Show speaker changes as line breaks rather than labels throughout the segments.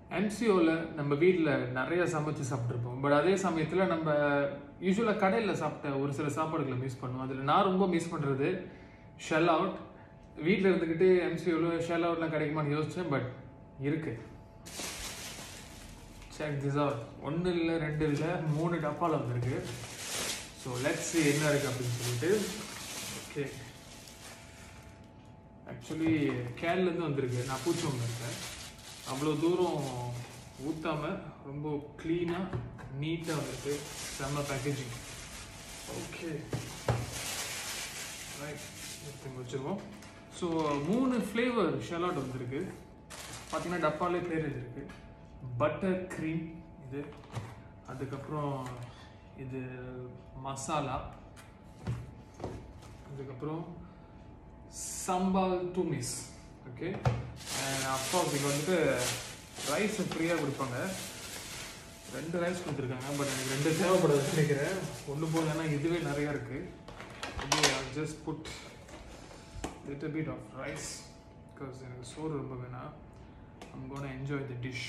எம்சிஓவில் நம்ம வீட்டில் நிறைய சமைச்சு சாப்பிட்ருப்போம் பட் அதே சமயத்தில் நம்ம யூஸ்வலாக கடையில் சாப்பிட்ட ஒரு சில சாப்பாடுகளை மிஸ் பண்ணுவோம் அதில் நான் ரொம்ப மிஸ் பண்ணுறது ஷெல் அவுட் வீட்டில் இருந்துக்கிட்டு எம்சிஓவில் ஷெல் அவுட்லாம் கிடைக்குமான்னு யோசித்தேன் பட் இருக்கு செக் திஸ் அவுட் ஒன்று இல்லை ரெண்டு இல்லை மூணு டப்பாவில் வந்திருக்கு ஸோ லெட்ஸ் என்ன இருக்குது அப்படின்னு சொல்லிட்டு ஓகே ஆக்சுவலி கேரளேருந்து வந்திருக்கு நான் பூச்சவங்க இருக்கேன் அவ்வளோ தூரம் ஊற்றாம ரொம்ப க்ளீனாக நீட்டாக வந்திருக்கு செம்ம பேக்கேஜிங் ஓகே ரைட் வச்சுருவோம் ஸோ மூணு ஃப்ளேவர் ஷெலாட் வந்திருக்கு பார்த்தீங்கன்னா டப்பாலே பேர் இருக்கு பட்டர் க்ரீம் இது அதுக்கப்புறம் இது மசாலா அதுக்கப்புறம் சம்பால் டூமிஸ் ஓகே அப்பா இங்கே வந்துட்டு ரைஸ் ஃப்ரீயாக கொடுப்பாங்க ரெண்டு ரைஸ் கொடுத்துருக்காங்க பட் எனக்கு ரெண்டு தேவைப்படாதுன்னு நினைக்கிறேன் ஒன்று போதும் ஏன்னா இதுவே நிறையா இருக்குது just put little bit of rice because எனக்கு சோறு ரொம்ப வேணாம் I'm gonna enjoy the dish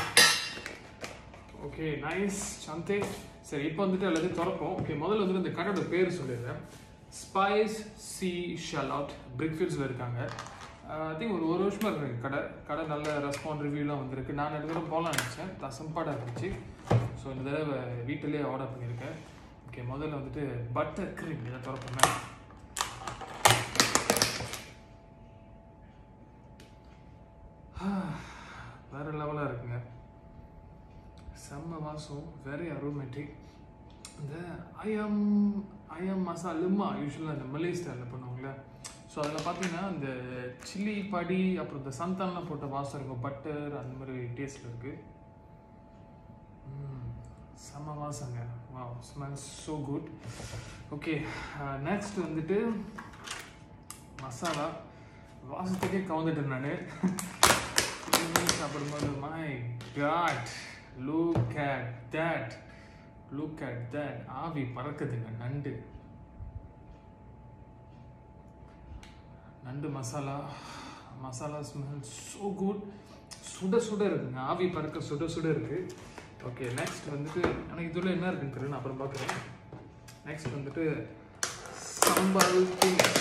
okay nice சந்தே சரி இப்போ வந்துட்டு எல்லாத்தையும் திறப்போம் ஓகே முதல்ல வந்துட்டு இந்த கடையோட பேர் சொல்லிடுறேன் ஸ்பைஸ் சி ஷலாட் பிரிக்ஃபீல்ட்ஸில் இருக்காங்க ஐ திங்க் ஒரு ஒரு வருஷமாக இருக்கு கடை கடை நல்ல ரெஸ்பாண்ட் ரிவ்யூலாம் வந்திருக்கு நான் ரெண்டு தடவை போகலான்னு நினச்சேன் தசம்பாடாக இருந்துச்சு ஸோ இந்த தடவை வீட்டிலேயே ஆர்டர் பண்ணியிருக்கேன் ஓகே முதல்ல வந்துட்டு பட்டர் க்ரீம் இதை திறப்போமே வேற லெவலாக இருக்குங்க செம்ம வாசம் வெரி அரோமேட்டிக் இந்த ஐயம் ஐயம் மசாலா லிம்மா யூஸ்வலாக இந்த மலே ஸ்டைலில் பண்ணுவாங்களே ஸோ அதில் பார்த்தீங்கன்னா இந்த சில்லி படி அப்புறம் இந்த சந்தான்லாம் போட்ட வாசம் இருக்கும் பட்டர் அந்த மாதிரி டேஸ்ட்டில் இருக்குது செம்ம வாசங்க வா smell so good okay next வந்துட்டு மசாலா வாசத்துக்கே கவுந்துட்டேன் நான் சாப்பிடும்போது my god look at that look at that ஆவி பறக்குதுங்க நண்டு நண்டு masala masala smell so good சுட சுட இருக்குங்க ஆவி பறக்க சுட சுட இருக்கு ஓகே நெக்ஸ்ட் வந்துட்டு ஆனால் இதில் என்ன இருக்குன்னு தெரியல நான் அப்புறம் பார்க்குறேன் நெக்ஸ்ட் வந்துட்டு சம்பால் தூள்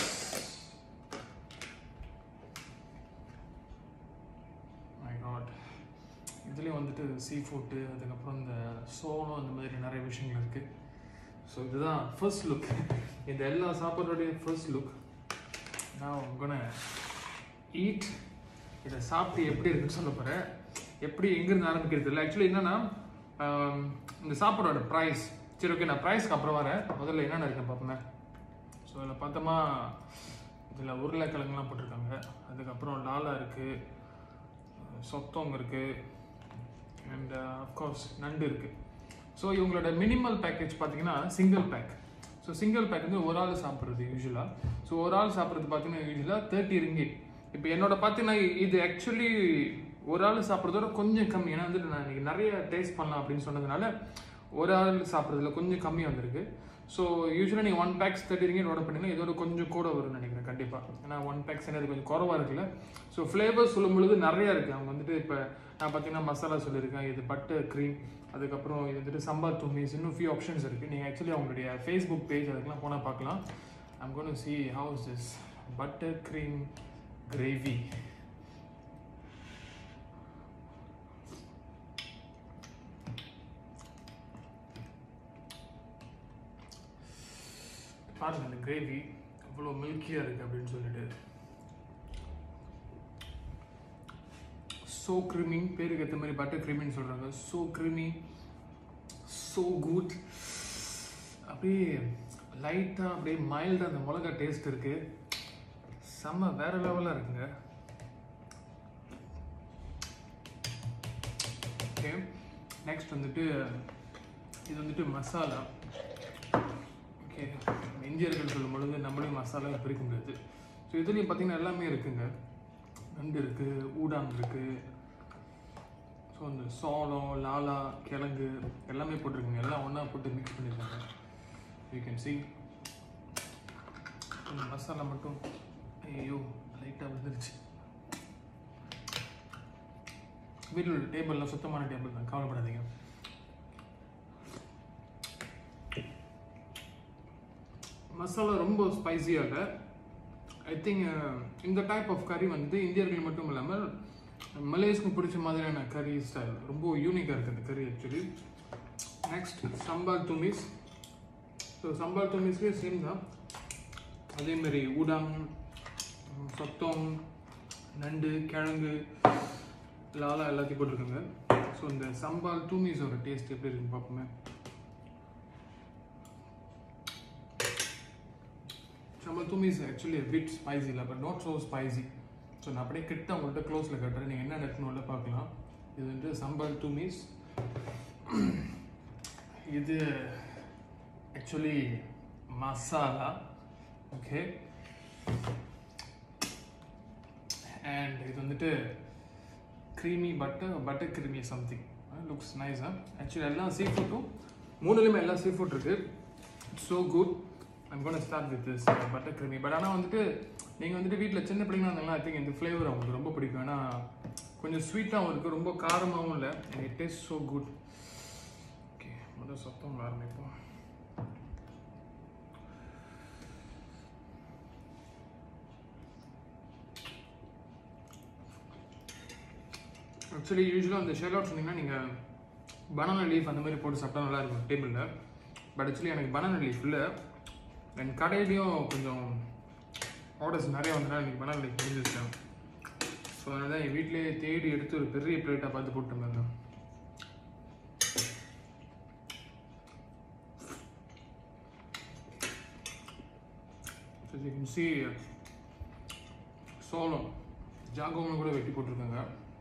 மை காட் இதுலேயும் வந்துட்டு சீ ஃபுட்டு அதுக்கப்புறம் இந்த சோளம் அந்த மாதிரி நிறைய விஷயங்கள் இருக்குது ஸோ இதுதான் ஃபர்ஸ்ட் லுக் இந்த எல்லா சாப்பாடோடைய ஃபர்ஸ்ட் லுக் நான் உங்கன ஈட் இதை சாப்பிட்டு எப்படி இருக்குன்னு சொல்ல போகிறேன் எப்படி எங்கேருந்து ஆரம்பிக்கிறது இல்லை ஆக்சுவலி என்னென்னா இந்த சாப்பாடோட ப்ரைஸ் சரி ஓகே நான் ப்ரைஸ்க்கு அப்புறம் வரேன் முதல்ல என்னென்ன இருக்குன்னு பார்ப்போமே ஸோ இதில் பார்த்தோமா இதில் உருளைக்கிழங்குலாம் போட்டிருக்காங்க அதுக்கப்புறம் லாலா இருக்குது சொத்தவங்க இருக்குது அண்ட் அஃப்கோர்ஸ் நண்டு இருக்குது ஸோ இவங்களோட மினிமல் பேக்கேஜ் பார்த்தீங்கன்னா single pack so single pack வந்து ஒரு ஆள் சாப்பிட்றது யூஸ்வலாக ஸோ ஒரு ஆள் சாப்பிட்றது பார்த்தீங்கன்னா யூஸ்வலாக தேர்ட்டி ரிங்கிட் இப்போ என்னோட பார்த்தீங்கன்னா இது ஆக்சுவலி ஒரு ஆள் சாப்பிட்றதோட கொஞ்சம் கம்மி ஏன்னா வந்துட்டு நான் இன்னைக்கு நிறைய டேஸ்ட் பண்ணலாம் அப்படின்னு சொன்னதுனால ஒரு ஆள் சாப்பிட்றதுல கொஞ்சம் கம்மி வந்திருக்கு ஸோ யூஸ்வலாக நீங்கள் one packs thirty ringgit order பண்ணீங்கன்னா இதோட கொஞ்சம் கூட வரும்னு நினைக்கிறேன் கண்டிப்பாக ஏன்னா ஒன் பேக்ஸ் அது கொஞ்சம் குறவாக இருக்குல்ல ஸோ ஃப்ளேவர்ஸ் சொல்லும் பொழுது நிறையா இருக்குது அவங்க வந்துட்டு இப்போ நான் பார்த்தீங்கன்னா மசாலா சொல்லியிருக்கேன் இது பட்டர் க்ரீம் அதுக்கப்புறம் இது வந்துட்டு சம்பார் தும்மிஸ் இன்னும் ஃபியூ ஆப்ஷன்ஸ் இருக்குது நீங்கள் ஆக்சுவலி அவங்களுடைய ஃபேஸ்புக் பேஜ் அதுக்கெல்லாம் போனால் பார்க்கலாம் I'm gonna see how's this butter cream gravy பாருங்க இந்த கிரேவி அவ்வளோ மில்கியாக இருக்குது அப்படின்னு சொல்லிட்டு ஸோ க்ரிமி பேருக்கு ஏற்ற மாதிரி பட்டர் க்ரீமின்னு சொல்கிறாங்க ஸோ க்ரிமி ஸோ குட் அப்படியே லைட்டாக அப்படியே மைல்டாக அந்த மிளகா டேஸ்ட் இருக்குது செம்ம வேற லெவலாக இருக்குங்க ஓகே நெக்ஸ்ட் வந்துட்டு இது வந்துட்டு மசாலா ஓகே இந்தியர்கள் சொல்லும் பொழுது நம்மளையும் மசாலா பிரிக்க முடியாது ஸோ இதுலேயும் பார்த்தீங்கன்னா எல்லாமே இருக்குங்க நண்டு இருக்குது ஊடாங் இருக்குது ஸோ அந்த சோளம் லாலா கிழங்கு எல்லாமே போட்டிருக்குங்க எல்லாம் ஒன்றா போட்டு மிக்ஸ் பண்ணியிருக்காங்க யூ கேன் see இந்த மசாலா மட்டும் ஐயோ லைட்டாக வந்துருச்சு வீட்டில் உள்ள டேபிளில் சுத்தமான டேபிள் தான் கவலைப்படாதீங்க மசாலா ரொம்ப ஸ்பைசியாக இல்லை ஐ திங்க் இந்த டைப் ஆஃப் கறி வந்து இந்தியர்கள் மட்டும் இல்லாமல் மலேஸ்க்கு பிடிச்ச மாதிரியான கறி ஸ்டைல் ரொம்ப யூனிக்காக இருக்குது அந்த கறி ஆக்சுவலி நெக்ஸ்ட் சம்பால் துமிஸ் ஸோ சம்பால் துமிஸ்லேயே சேம் தான் அதேமாரி ஊடாங் சத்தம் நண்டு கிழங்கு லாலா எல்லாத்தையும் போட்டிருக்காங்க ஸோ இந்த சம்பால் டூமிஸோட டேஸ்ட் எப்படி இருக்குன்னு பார்ப்போமே சம்பல் டூமி இஸ் ஆக்சுவலி பிட் ஸ்பைசி இல்லை but not so spicy so நான் அப்படியே கிட்ட உங்கள்கிட்ட க்ளோஸில் கட்டுறேன் நீங்கள் என்ன எடுக்கணும்ல பார்க்கலாம் இது வந்து சம்பல் டூமிஸ் இது ஆக்சுவலி மசாலா ஓகே அண்ட் இது வந்துட்டு creamy butter butter creamy something looks நைஸா ஆக்சுவலி எல்லாம் சீ ஃபுட்டும் மூணுலேயுமே எல்லா சீ ஃபுட் இருக்குது it's so good I'm gonna start with this butter creamy but ஆனால் வந்துட்டு நீங்கள் வந்துட்டு வீட்டில் சின்ன பிள்ளைங்களா இருந்தாலும் ஐ திங்க் இந்த ஃப்ளேவர் அவங்களுக்கு ரொம்ப பிடிக்கும் ஏன்னா கொஞ்சம் ஸ்வீட்டாகவும் இருக்குது ரொம்ப காரமாகவும் இல்லை it taste so good okay முதல் சத்தம் ஆரம்பிப்போம் ஆக்சுவலி யூஸ்வலாக அந்த ஷெல் அவுட் சொன்னீங்கன்னா நீங்கள் பனானா லீஃப் அந்த மாதிரி போட்டு சாப்பிட்டா நல்லா இருக்கும் டேபிளில் பட் ஆக்சுவலி எனக்கு பனானா லீஃப் இல்லை அண்ட் கடையிலையும் கொஞ்சம் ஆர்டர்ஸ் நிறைய வந்தனால எனக்கு பனானா லீஃப் முடிஞ்சிருச்சேன் ஸோ அதனால தான் என் வீட்டிலேயே தேடி எடுத்து ஒரு பெரிய பிளேட்டாக பார்த்து போட்டு பாருங்க So you can see சோளம் ஜாகோன்னு கூட வெட்டி போட்டிருக்காங்க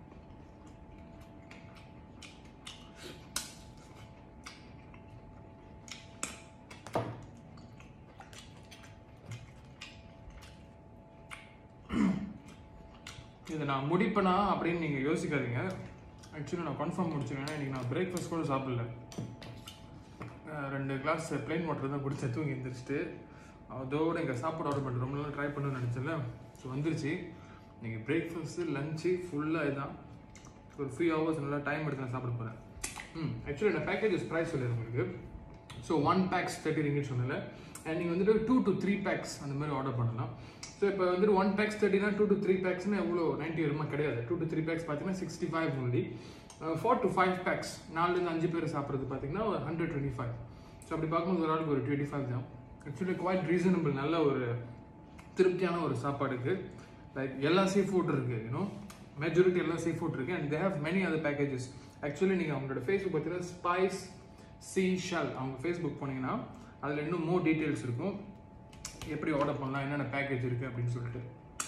இதை நான் முடிப்பேனா அப்படின்னு நீங்கள் யோசிக்காதீங்க ஆக்சுவலி நான் கன்ஃபார்ம் முடிச்சிருக்கேன் ஏன்னா இன்றைக்கி நான் பிரேக்ஃபாஸ்ட் கூட சாப்பிடல அஹ் ரெண்டு கிளாஸ் பிளைன் வாட்டர் தான் குடிச்சேன் தூங்கி எழுந்திரிச்சிட்டு அதோட எங்கள் சாப்பாடு ஆர்டர் பண்ணிட்டு ரொம்ப நாள் ட்ரை பண்ணணும்னு நினச்சல ஸோ வந்துருச்சு நீங்கள் பிரேக்ஃபாஸ்ட்டு லஞ்சு ஃபுல்லாக இதுதான் ஒரு ஃப்ரீ ஹவர்ஸ் நல்லா டைம் எடுத்து நான் சாப்பிட போகிறேன் ம் ஆக்சுவலி நான் பேக்கேஜஸ் ப்ரைஸ் சொல்லிடுறேன் உங்களுக்கு so one packs thirty ringgit சொன்னல அண்ட் நீங்கள் வந்துட்டு டூ டு த்ரீ பேக்ஸ் அந்த மாதிரி ஆர்டர் பண்ணலாம் ஸோ இப்போ வந்துட்டு ஒன் பேக்ஸ் தேர்ட்டினா டூ டு த்ரீ பேக்ஸ்னு எவ்வளோ நைன்ட்டி வருமா கிடையாது டூ டு த்ரீ பேக்ஸ் பார்த்தீங்கன்னா sixty five only four to five packs நாலுலேருந்து அஞ்சு பேர் சாப்பிட்றது பார்த்தீங்கன்னா ஒரு ஹண்ட்ரட் டுவெண்ட்டி ஃபைவ் ஸோ அப்படி பார்க்கும்போது ஒரு ஆளுக்கு ஒரு டுவெண்ட்டி ஃபைவ் தான் ஆக்சுவலி குவாய்ட் ரீசனபிள் நல்ல ஒரு திருப்தியான ஒரு சாப்பாடுக்கு லைக் எல்லா சீ ஃபுட் இருக்கு யூனோ மெஜாரிட்டி எல்லா சீ ஃபுட் இருக்கு and they have many other packages actually நீங்கள் அவங்களோட ஃபேஸ்புக் பார்த்தீங்கன்னா ஸ்பைஸ் சி ஷல் அவங்க ஃபேஸ்புக் போனீங்கன்னா அதில் இன்னும் மோர் டீட்டெயில்ஸ் இருக்கும் எப்படி ஆர்டர் பண்ணலாம் என்னென்ன பேக்கேஜ் இருக்குது அப்படின்னு சொல்லிட்டு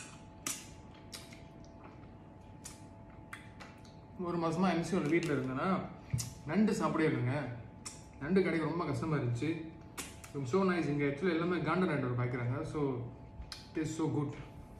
ஒரு மாசமா எம்சியோட வீட்டில் இருந்தேன்னா நண்டு சாப்பிடவே இல்லைங்க நண்டு கிடைக்க ரொம்ப கஷ்டமாக இருந்துச்சு ஸோ நைஸ் இங்கே ஆக்சுவலி எல்லாமே காண்ட நண்டு ஒரு பாய்க்கிறாங்க so it is so good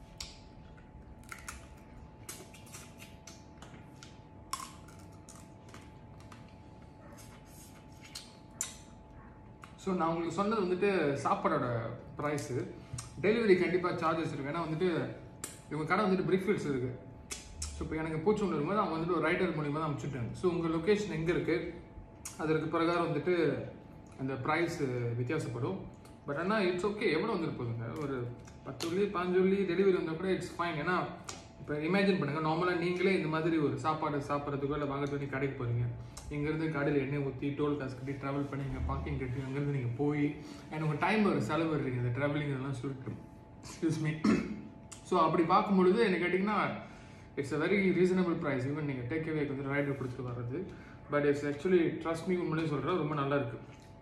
so நான் உங்களுக்கு சொன்னது வந்துட்டு சாப்பாடோட ப்ரைஸு டெலிவரி கண்டிப்பாக சார்ஜஸ் இருக்கு ஏன்னா வந்துட்டு இவங்க கடை வந்துட்டு பிரிக்ஃபீல்ட்ஸ் இருக்கு ஸோ இப்போ எனக்கு பூச்சொண்டு இருக்கும்போது அவங்க வந்துட்டு ஒரு ரைடர் மூலியமாக தான் அனுப்பிச்சுட்டாங்க ஸோ உங்கள் லொக்கேஷன் எங்கே இருக்குது அதற்கு பிரகாரம் வந்துட்டு அந்த ப்ரைஸ் வித்தியாசப்படும் பட் ஆனால் இட்ஸ் ஓகே எவ்வளோ வந்துட்டு போகுதுங்க ஒரு பத்து வெள்ளி பாஞ்சு வெள்ளி டெலிவரி வந்தால் கூட இட்ஸ் ஃபைன் ஏன்னா இப்போ இமேஜின் பண்ணுங்க நார்மலாக நீங்களே இந்த மாதிரி ஒரு சாப்பாடு சாப்பிட்றதுக்கோ இல்லை வாங்கிறதுக்கு நீ கடைக்கு போகிறீங்க இங்கேருந்து கடையில் எண்ணெய் ஊற்றி டோல் காசு கட்டி ட்ராவல் பண்ணி இங்கே பார்க்கிங் கட்டி அங்கேருந்து நீங்கள் போய் அண்ட் உங்கள் டைம் ஒரு செலவு வருவீங்க இந்த ட்ராவலிங் இதெல்லாம் சொல்லிட்டு எக்ஸ்கியூஸ் மீ ஸோ அப்படி பார்க்கும் பொழுது என்ன கேட்டிங்கன்னா it's a very reasonable price even நீங்கள் டேக் அவே வந்து ரைடர் கொடுத்துட்டு வர்றது but it's actually trust me உண்மையிலே சொல்கிறேன் ரொம்ப நல்லா இருக்கு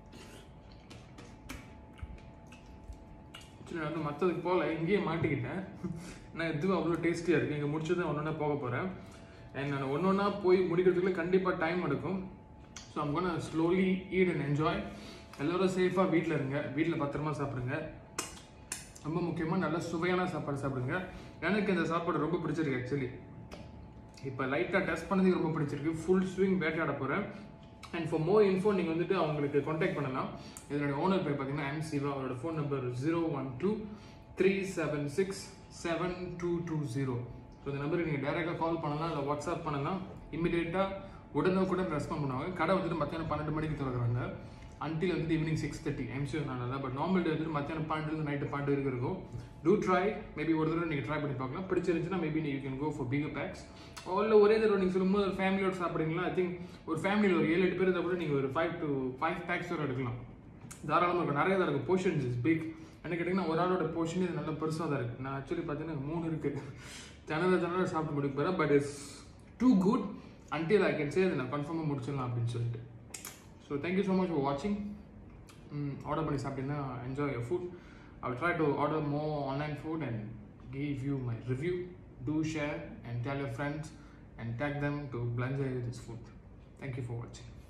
ஆக்சுவலி நான் வந்து மற்றதுக்கு போகல இங்கேயே மாட்டிக்கிட்டேன் நான் இதுவும் அவ்வளோ டேஸ்டியாக இருக்குது இங்கே முடிச்சது ஒன்று போக போகிறேன் அண்ட் நான் ஒன்று ஒன்றா போய் முடிக்கிறதுக்குள்ள கண்டிப்பாக டைம் எடுக்கும் so I'm gonna slowly eat and enjoy எல்லோரும் சேஃபாக வீட்டில் இருங்க வீட்டில் பத்திரமா சாப்பிடுங்க ரொம்ப முக்கியமாக நல்ல சுவையான சாப்பாடு சாப்பிடுங்க எனக்கு இந்த சாப்பாடு ரொம்ப பிடிச்சிருக்கு ஆக்சுவலி இப்போ லைட்டாக டெஸ்ட் பண்ணதுக்கு ரொம்ப பிடிச்சிருக்கு ஃபுல் ஸ்விங் வேட்டையாட போகிறேன் அண்ட் ஃபார் மோர் இன்ஃபோ நீங்கள் வந்துட்டு அவங்களுக்கு காண்டாக்ட் பண்ணலாம் இதனுடைய ஓனர் பேர் பார்த்தீங்கன்னா எம் சிவா அவரோட phone number zero one two three seven six seven two two zero so இந்த நம்பருக்கு நீங்கள் டைரெக்டாக கால் பண்ணலாம் இல்லை வாட்ஸ்அப் பண்ணலாம் இமிடியேட்டாக உடனுக்குடன் ரெஸ்பாண்ட் பண்ணுவாங்க கடை வந்துட்டு மத்தியானம் பன்னெண்டு மணிக்கு திறக்கிறாங்க அன்டில் வந்து ஈவினிங் சிக்ஸ் தேர்ட்டி எம்சிஓ நல்லா பட் நார்மல் டே வந்துட்டு மத்தியானம் பன்னெண்டு நைட்டு பன்னெண்டு வரைக்கும் இருக்கும் டூ ட்ரை மேபி ஒரு தடவை நீங்கள் ட்ரை பண்ணி பார்க்கலாம் பிடிச்சிருந்துச்சுன்னா மேபி நீ you can go for bigger packs இல்லை ஒரே தடவை நீங்கள் சொல்லும்போது ஒரு ஃபேமிலியோட சாப்பிட்றீங்களா ஐ திங்க் ஒரு ஃபேமிலியில் ஒரு ஏழு எட்டு பேர் இருந்தால் கூட நீங்கள் ஒரு ஃபைவ் டு ஃபைவ் பேக்ஸ் வரை எடுக்கலாம் தாராளமாக இருக்கும் நிறைய தான் இருக்குது போர்ஷன்ஸ் இஸ் பிக் என்ன கேட்டிங்கன்னா ஒரு ஆளோட போர்ஷன் இது நல்ல பெருசாக தான் இருக்குது நான் ஆக்சுவலி பார்த்தீங்கன்னா மூணு இருக்குது ஜனரல் ஜனரல் சாப்பிட்டு முடிக்க போகிறேன் but it's too good until I can say அதை நான் கன்ஃபார்மாக முடிச்சிடலாம் அப்படின்னு சொல்லிட்டு so thank you so much for வாட்சிங் ஆர்டர் பண்ணி சாப்பிட்டீங்கன்னா enjoy your food I will try to order more online food and give you my review do share and tell your friends and tag them to blanjay this food thank you for watching